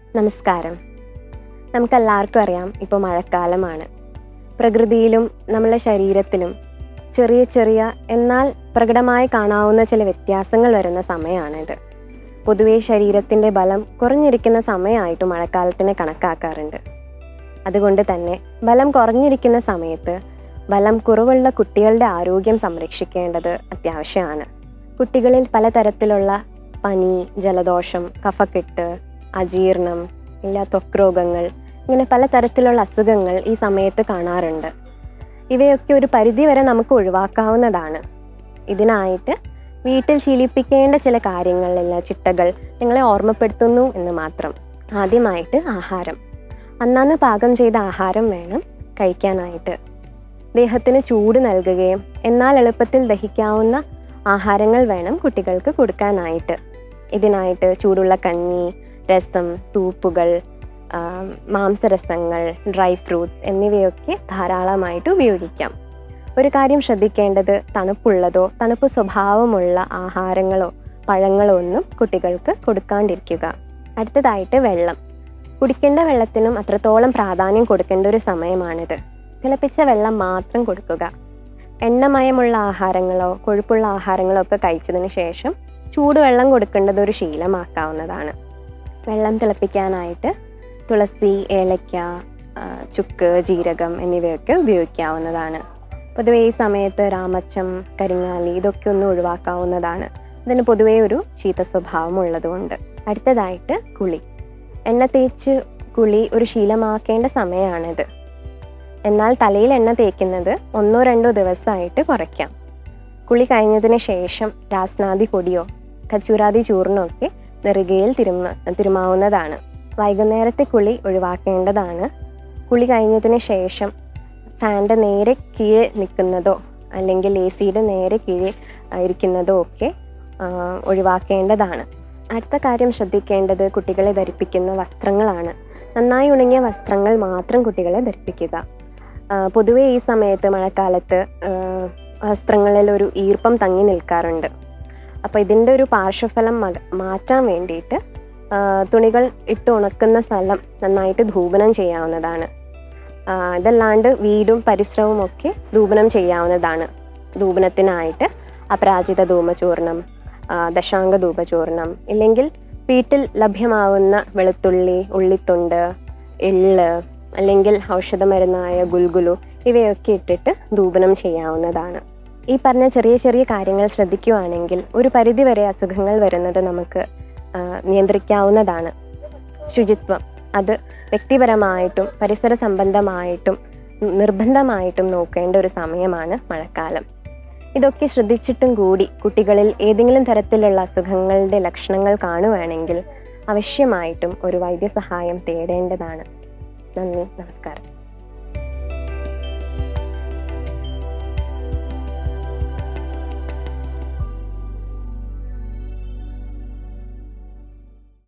നമസ്കാരം നമുക്കെല്ലാവർക്കും അറിയാം ഇപ്പോൾ മഴക്കാലമാണ് പ്രകൃതിയിലും നമ്മളുടെ ശരീരത്തിലും ചെറിയ ചെറിയ എന്നാൽ പ്രകടമായി കാണാവുന്ന ചില വ്യത്യാസങ്ങൾ വരുന്ന സമയമാണിത് പൊതുവെ ശരീരത്തിൻ്റെ ബലം കുറഞ്ഞിരിക്കുന്ന സമയമായിട്ട് മഴക്കാലത്തിനെ കണക്കാക്കാറുണ്ട് അതുകൊണ്ട് തന്നെ ബലം കുറഞ്ഞിരിക്കുന്ന സമയത്ത് ബലം കുറവുള്ള കുട്ടികളുടെ ആരോഗ്യം സംരക്ഷിക്കേണ്ടത് അത്യാവശ്യമാണ് കുട്ടികളിൽ പലതരത്തിലുള്ള പനി ജലദോഷം കഫക്കെട്ട് അജീർണം ഇല്ല ത്വക്ക് രോഗങ്ങൾ ഇങ്ങനെ പലതരത്തിലുള്ള അസുഖങ്ങൾ ഈ സമയത്ത് കാണാറുണ്ട് ഇവയൊക്കെ ഒരു പരിധി വരെ നമുക്ക് ഒഴിവാക്കാവുന്നതാണ് ഇതിനായിട്ട് വീട്ടിൽ ശീലിപ്പിക്കേണ്ട ചില കാര്യങ്ങളിലുള്ള ചിട്ടകൾ നിങ്ങളെ ഓർമ്മപ്പെടുത്തുന്നു എന്ന് മാത്രം ആദ്യമായിട്ട് ആഹാരം അന്നാന്ന് പാകം ചെയ്ത ആഹാരം വേണം കഴിക്കാനായിട്ട് ദേഹത്തിന് ചൂട് നൽകുകയും എന്നാൽ എളുപ്പത്തിൽ ദഹിക്കാവുന്ന ആഹാരങ്ങൾ വേണം കുട്ടികൾക്ക് കൊടുക്കാനായിട്ട് ഇതിനായിട്ട് ചൂടുള്ള കഞ്ഞി രസം സൂപ്പുകൾ ആം, മാംസരസങ്ങൾ ഡ്രൈ ഫ്രൂട്ട്സ് എന്നിവയൊക്കെ ധാരാളമായിട്ട് ഉപയോഗിക്കാം ഒരു കാര്യം ശ്രദ്ധിക്കേണ്ടത് തണുപ്പുള്ളതോ തണുപ്പ് സ്വഭാവമുള്ള ആഹാരങ്ങളോ പഴങ്ങളോ ഒന്നും കുട്ടികൾക്ക് കൊടുക്കാണ്ടിരിക്കുക അടുത്തതായിട്ട് വെള്ളം കുടിക്കേണ്ട വെള്ളത്തിനും അത്രത്തോളം പ്രാധാന്യം കൊടുക്കേണ്ട ഒരു സമയമാണിത് തിളപ്പിച്ച വെള്ളം മാത്രം കൊടുക്കുക എണ്ണമയമുള്ള ആഹാരങ്ങളോ കൊഴുപ്പുള്ള ആഹാരങ്ങളോ ഒക്കെ കഴിച്ചതിന് ശേഷം ചൂടുവെള്ളം കൊടുക്കേണ്ടത് ഒരു ശീലമാക്കാവുന്നതാണ് വെള്ളം തിളപ്പിക്കാനായിട്ട് തുളസി ഏലക്ക ആ, ചുക്ക് ജീരകം എന്നിവയൊക്കെ ഉപയോഗിക്കാവുന്നതാണ് പൊതുവേ ഈ സമയത്ത് രാമച്ചം കരിങ്ങാലി ഇതൊക്കെ ഒന്ന് ഒഴിവാക്കാവുന്നതാണ് ഇതിന് പൊതുവേ ഒരു ശീത സ്വഭാവം ഉള്ളതുകൊണ്ട് അടുത്തതായിട്ട് കുളി എണ്ണ തേച്ച് കുളി ഒരു ശീലമാക്കേണ്ട സമയമാണിത് എന്നാൽ തലയിൽ എണ്ണ തേക്കുന്നത് ഒന്നോ രണ്ടോ ദിവസമായിട്ട് കുറയ്ക്കാം കുളി കഴിഞ്ഞതിന് ശേഷം രാസ്നാദി പൊടിയോ കച്ചൂരാതി ചൂർണോ ഒക്കെ നെറുകയിൽ തിരുമ തിരുമാവുന്നതാണ് വൈകുന്നേരത്തെ കുളി ഒഴിവാക്കേണ്ടതാണ് കുളി കഴിഞ്ഞതിന് ശേഷം ഫാൻ്റെ നേരെ കീഴെ നിൽക്കുന്നതോ അല്ലെങ്കിൽ എ സിയുടെ നേരെ കീഴെ ആ, ഇരിക്കുന്നതോ ഒക്കെ ആ, ഒഴിവാക്കേണ്ടതാണ് അടുത്ത കാര്യം ശ്രദ്ധിക്കേണ്ടത് കുട്ടികളെ ധരിപ്പിക്കുന്ന വസ്ത്രങ്ങളാണ് നന്നായി ഉണങ്ങിയ വസ്ത്രങ്ങൾ മാത്രം കുട്ടികളെ ധരിപ്പിക്കുക ആ, പൊതുവേ ഈ സമയത്ത് മഴക്കാലത്ത് ആ, വസ്ത്രങ്ങളിൽ ഒരു ഈർപ്പം തങ്ങി നിൽക്കാറുണ്ട് അപ്പോൾ ഇതിൻ്റെ ഒരു പാർശ്വഫലം മക- മാറ്റാൻ വേണ്ടിയിട്ട് ആ, തുണികൾ ഇട്ട് ഉണക്കുന്ന സ്ഥലം നന്നായിട്ട് ധൂപനം ചെയ്യാവുന്നതാണ് ആ, ഇതല്ലാണ്ട് വീടും പരിസരവും ഒക്കെ ധൂപനം ചെയ്യാവുന്നതാണ് ധൂപനത്തിനായിട്ട് അപരാജിത ധൂമചൂർണം ആ, ദശാംഗ ധൂപചൂർണം ഇല്ലെങ്കിൽ വീട്ടിൽ ലഭ്യമാവുന്ന വെളുത്തുള്ളി ഉള്ളിത്തൊണ്ട് എള്ള് അല്ലെങ്കിൽ ഔഷധമരുന്നായ ഗുൽഗുലു ഇവയൊക്കെ ഇട്ടിട്ട് ധൂപനം ചെയ്യാവുന്നതാണ് ഈ പറഞ്ഞ ചെറിയ ചെറിയ കാര്യങ്ങൾ ശ്രദ്ധിക്കുകയാണെങ്കിൽ ഒരു പരിധി വരെ അസുഖങ്ങൾ വരുന്നത് നമുക്ക് ആ, നിയന്ത്രിക്കാവുന്നതാണ് ശുചിത്വം അത് വ്യക്തിപരമായിട്ടും പരിസര സംബന്ധമായിട്ടും നിർബന്ധമായിട്ടും നോക്കേണ്ട ഒരു സമയമാണ് മഴക്കാലം ഇതൊക്കെ ശ്രദ്ധിച്ചിട്ടും കൂടി കുട്ടികളിൽ ഏതെങ്കിലും തരത്തിലുള്ള അസുഖങ്ങളുടെ ലക്ഷണങ്ങൾ കാണുകയാണെങ്കിൽ അവശ്യമായിട്ടും ഒരു വൈദ്യസഹായം തേടേണ്ടതാണ് നന്ദി നമസ്കാരം